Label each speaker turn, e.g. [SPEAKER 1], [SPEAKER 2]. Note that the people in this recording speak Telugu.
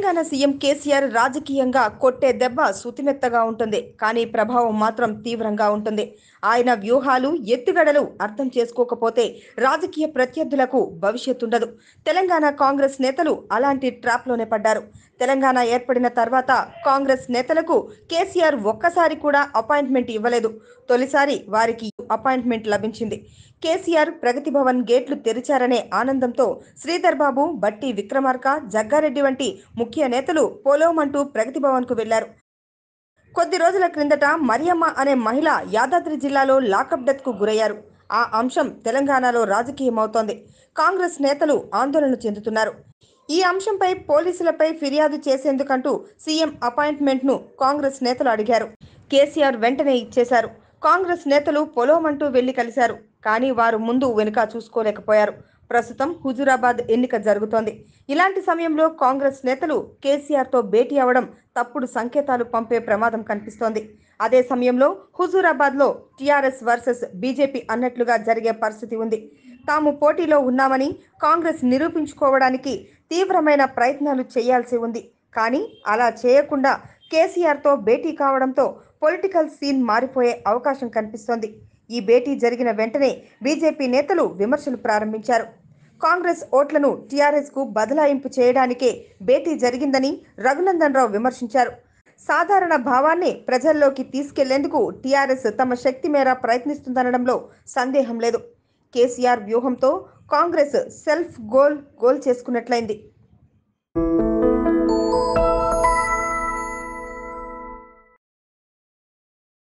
[SPEAKER 1] తెలంగాణ సీఎం కేసీఆర్ రాజకీయంగా కొట్టే దెబ్బ సుతిమెత్తగా ఉంటుంది కానీ ప్రభావం మాత్రం తీవ్రంగా ఉంటుంది ఆయన వ్యూహాలు ఎత్తుగడలు అర్థం చేసుకోకపోతే రాజకీయ ప్రత్యర్థులకు భవిష్యత్తు ఉండదు తెలంగాణ కాంగ్రెస్ నేతలు అలాంటి ట్రాప్లోనే పడ్డారు తెలంగాణ ఏర్పడిన తర్వాత కాంగ్రెస్ నేతలకు కేసీఆర్ ఒక్కసారి కూడా అపాయింట్మెంట్ ఇవ్వలేదు తొలిసారి వారికి అపాయింట్మెంట్ లభించింది కేసీఆర్ ప్రగతి భవన్ గేట్లు తెరిచారనే ఆనందంతో శ్రీధర్ బాబు బట్టి విక్రమార్క జగ్గారెడ్డి వంటి ముఖ్య నేతలు పోలోమంటూ ప్రగతి భవన్ కు వెళ్లారు కొద్ది రోజుల క్రిందట మరియమ్మ అనే మహిళ యాదాద్రి జిల్లాలో లాకప్ డెత్ కు గురయ్యారు ఆ అంశం తెలంగాణలో రాజకీయమవుతోంది కాంగ్రెస్ నేతలు ఆందోళన చెందుతున్నారు ఈ అంశంపై పోలీసులపై ఫిర్యాదు చేసేందుకంటూ సీఎం అపాయింట్మెంట్ ను కాంగ్రెస్ నేతలు అడిగారు కేసీఆర్ వెంటనే ఇచ్చేశారు కాంగ్రెస్ నేతలు పొలోమంటూ వెళ్లి కలిశారు కానీ వారు ముందు వెనుక చూసుకోలేకపోయారు ప్రస్తుతం హుజూరాబాద్ ఎన్నిక జరుగుతోంది ఇలాంటి సమయంలో కాంగ్రెస్ నేతలు కేసీఆర్ తో భేటీ అవడం తప్పుడు సంకేతాలు పంపే ప్రమాదం కనిపిస్తోంది అదే సమయంలో హుజూరాబాద్ లో టీఆర్ఎస్ వర్సెస్ బీజేపీ అన్నట్లుగా జరిగే పరిస్థితి ఉంది తాము పోటీలో ఉన్నామని కాంగ్రెస్ నిరూపించుకోవడానికి తీవ్రమైన ప్రయత్నాలు చేయాల్సి ఉంది కానీ అలా చేయకుండా కేసీఆర్తో భేటీ కావడంతో పొలిటికల్ సీన్ మారిపోయే అవకాశం కనిపిస్తోంది ఈ భేటీ జరిగిన వెంటనే బీజేపీ నేతలు విమర్శలు ప్రారంభించారు కాంగ్రెస్ ఓట్లను టీఆర్ఎస్ కు బదలాయింపు చేయడానికే భేటీ జరిగిందని రఘునందన్ రావు విమర్శించారు సాధారణ భావాన్ని ప్రజల్లోకి తీసుకెళ్లేందుకు టీఆర్ఎస్ తమ శక్తి మేర ప్రయత్నిస్తుందనడంలో సందేహం లేదు కేసీఆర్ వ్యూహంతో కాంగ్రెస్ సెల్ఫ్ గోల్ గోల్ చేసుకున్నట్లయింది